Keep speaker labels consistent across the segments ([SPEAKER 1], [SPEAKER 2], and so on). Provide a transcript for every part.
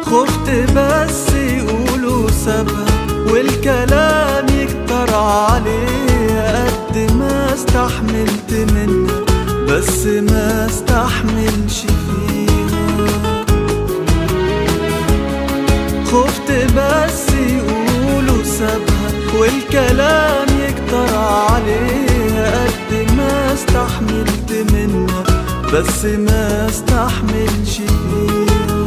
[SPEAKER 1] خفت بس يقولوا سابها والكلام يكتر عليها قد ما استحملت منها بس ما استحملش فيها خفت بس يقولوا سابها والكلام يكتر عليها قد ما استحملت منها بس ما استحملش فيها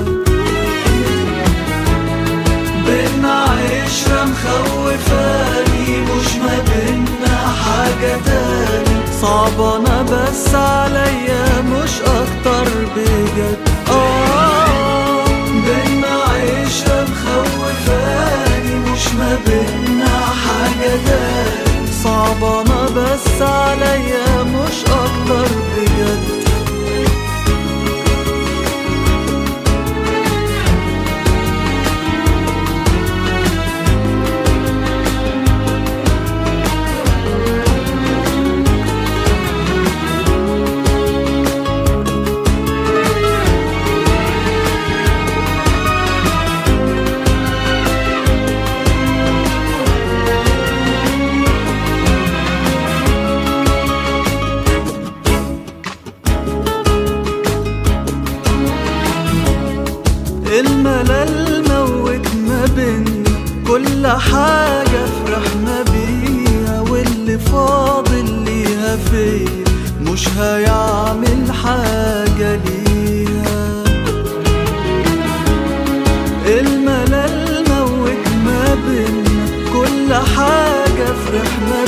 [SPEAKER 1] بينا عشرة مخوفاني مش ما بينا حاجة تاني صعبانة بس عليا مش أكتر بجد آه بينا عشرة مخوفاني مش ما بينا حاجة تاني صعبانة بس عليا مش أكتر بجد الملل موت ما بينا كل حاجة فرحنا بيها واللي فاضل ليها فيا مش هيعمل حاجة ليها الملل موت ما بينا كل حاجة فرحنا